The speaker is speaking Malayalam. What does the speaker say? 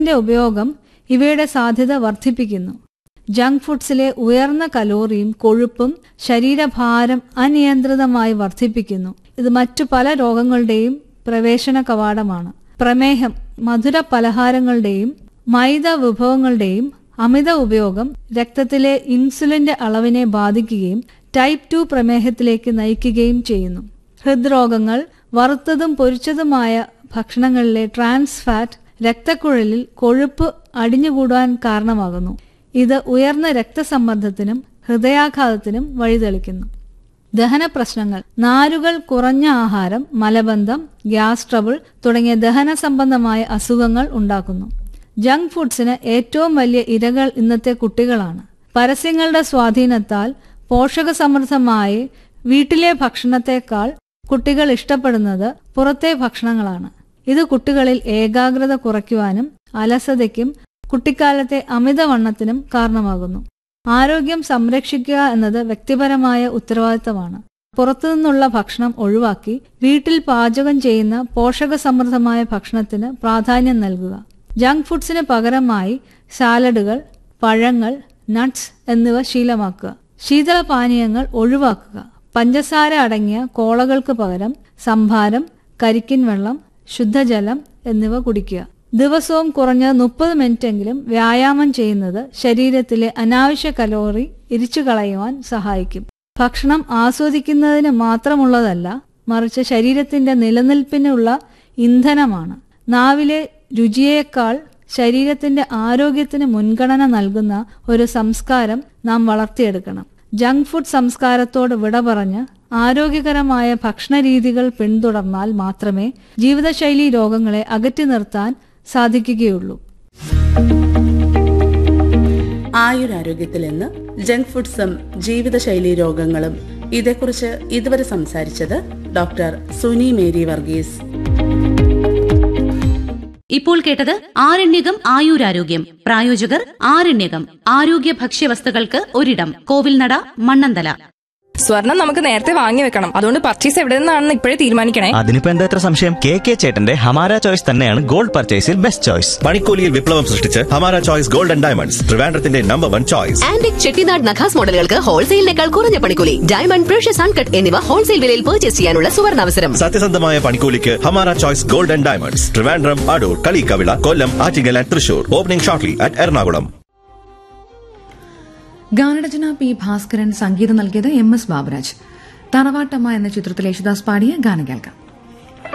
ന്റെ ഉപയോഗം ഇവയുടെ സാധ്യത വർദ്ധിപ്പിക്കുന്നു ജങ്ക് ഫുഡ്സിലെ ഉയർന്ന കലോറിയും കൊഴുപ്പും ശരീരഭാരം അനിയന്ത്രിതമായി വർദ്ധിപ്പിക്കുന്നു ഇത് മറ്റു പല രോഗങ്ങളുടെയും പ്രവേശന കവാടമാണ് പ്രമേഹം മധുര പലഹാരങ്ങളുടെയും മൈദ വിഭവങ്ങളുടെയും അമിത ഉപയോഗം രക്തത്തിലെ ഇൻസുലിന്റെ അളവിനെ ബാധിക്കുകയും ടൈപ്പ് ടു പ്രമേഹത്തിലേക്ക് നയിക്കുകയും ചെയ്യുന്നു ഹൃദ്രോഗങ്ങൾ വറുത്തതും പൊരിച്ചതുമായ ഭക്ഷണങ്ങളിലെ ട്രാൻസ് ഫാറ്റ് രക്തക്കുഴലിൽ കൊഴുപ്പ് അടിഞ്ഞുകൂടാൻ കാരണമാകുന്നു ഇത് ഉയർന്ന രക്തസമ്മർദ്ദത്തിനും ഹൃദയാഘാതത്തിനും വഴിതെളിക്കുന്നു ദഹന പ്രശ്നങ്ങൾ നാരുകൾ കുറഞ്ഞ ആഹാരം മലബന്ധം ഗ്യാസ് ട്രബിൾ തുടങ്ങിയ ദഹന സംബന്ധമായ അസുഖങ്ങൾ ഉണ്ടാക്കുന്നു ജങ്ക് ഫുഡ്സിന് ഏറ്റവും വലിയ ഇരകൾ ഇന്നത്തെ കുട്ടികളാണ് പരസ്യങ്ങളുടെ സ്വാധീനത്താൽ പോഷകസമൃദ്ധമായി വീട്ടിലെ ഭക്ഷണത്തെക്കാൾ കുട്ടികൾ ഇഷ്ടപ്പെടുന്നത് പുറത്തെ ഭക്ഷണങ്ങളാണ് ഇത് കുട്ടികളിൽ ഏകാഗ്രത കുറയ്ക്കുവാനും അലസതയ്ക്കും കുട്ടിക്കാലത്തെ അമിതവണ്ണത്തിനും കാരണമാകുന്നു ആരോഗ്യം സംരക്ഷിക്കുക എന്നത് വ്യക്തിപരമായ ഉത്തരവാദിത്തമാണ് പുറത്തുനിന്നുള്ള ഭക്ഷണം ഒഴിവാക്കി വീട്ടിൽ പാചകം ചെയ്യുന്ന പോഷകസമൃദ്ധമായ ഭക്ഷണത്തിന് പ്രാധാന്യം നൽകുക ജങ്ക് ഫുഡ്സിന് പകരമായി സാലഡുകൾ പഴങ്ങൾ നട്ട്സ് എന്നിവ ശീലമാക്കുക ശീതളപാനീയങ്ങൾ ഒഴിവാക്കുക പഞ്ചസാര അടങ്ങിയ കോളകൾക്ക് പകരം സംഭാരം കരിക്കിൻ വെള്ളം ശുദ്ധജലം എന്നിവ കുടിക്കുക ദിവസവും കുറഞ്ഞ മുപ്പത് മിനിറ്റെങ്കിലും വ്യായാമം ചെയ്യുന്നത് ശരീരത്തിലെ അനാവശ്യ കലോറി ഇരിച്ചു കളയുവാൻ സഹായിക്കും ഭക്ഷണം ആസ്വദിക്കുന്നതിന് മാത്രമുള്ളതല്ല മറിച്ച് ശരീരത്തിന്റെ നിലനിൽപ്പിനുള്ള ഇന്ധനമാണ് നാവിലെ രുചിയേക്കാൾ ശരീരത്തിന്റെ ആരോഗ്യത്തിന് മുൻഗണന നൽകുന്ന ഒരു സംസ്കാരം നാം വളർത്തിയെടുക്കണം ജങ്ക് ഫുഡ് സംസ്കാരത്തോട് വിട പറഞ്ഞ് ആരോഗ്യകരമായ ഭക്ഷണരീതികൾ പിന്തുടർന്നാൽ മാത്രമേ ജീവിതശൈലി രോഗങ്ങളെ അകറ്റി നിർത്താൻ സാധിക്കുകയുള്ളൂ ആയുരാരോഗ്യത്തിൽ നിന്ന് ജങ്ക് ഫുഡ്സും ജീവിതശൈലി രോഗങ്ങളും ഇതേക്കുറിച്ച് ഇതുവരെ സംസാരിച്ചത് ഡോക്ടർ സുനി മേരി വർഗീസ് ഇപ്പോൾ കേട്ടത് ആരണ്യകം ആയുരാരോഗ്യം പ്രായോജകർ ആരണ്യകം ആരോഗ്യ ഭക്ഷ്യവസ്തുക്കൾക്ക് ഒരിടം കോവിൽനട മണ്ണന്തല സ്വർണം നമുക്ക് നേരത്തെ വാങ്ങി വെക്കണം അതുകൊണ്ട് പർച്ചേസ് എവിടെ നിന്നാണെന്ന് ഇപ്പോഴേ തീരുമാനിക്കണേ അതിനിപ്പോ എന്താ ഇത്ര സംശയം കെ കെ ചേട്ടന്റെ ഹമാര ചോയ്സ് തന്നെയാണ് ഗോൾഡ് പർച്ചേസിൽ ബെസ്റ്റ് ചോയ്സ് പണിക്കൂലിയിൽ വിപ്ലവം സൃഷ്ടിച്ച് Hamara choice gold and diamonds ട്രിവാൻഡ്രത്തിന്റെ number one choice antique Chettinad Nakas മോഡലുകൾക്ക് ഹോൾസെയിലിനേക്കാൾ കുറഞ്ഞ പണിക്കൂലി ഡയമണ്ട് പ്രഷ്യസ് അൺകട്ട് എന്നിവ ഹോൾസെയിൽ വിലയിൽ പർച്ചേസ് ചെയ്യാനുള്ള സുവർണാവസരം സത്യസന്ധമായ പണിക്കൂലിക്ക് Hamara choice gold and diamonds Trivandrum Adoor Kaliyikkavila Kollam Attingal and Thrissur opening shortly at Ernakulam ഗാനരചന പി ഭാസ്കരൻ സംഗീതം നൽകിയത് എം എസ് ബാബുരാജ് തറവാട്ടമ്മ എന്ന ചിത്രത്തിൽ യേശുദാസ് പാടിയ ഗാനം കേൾക്കാം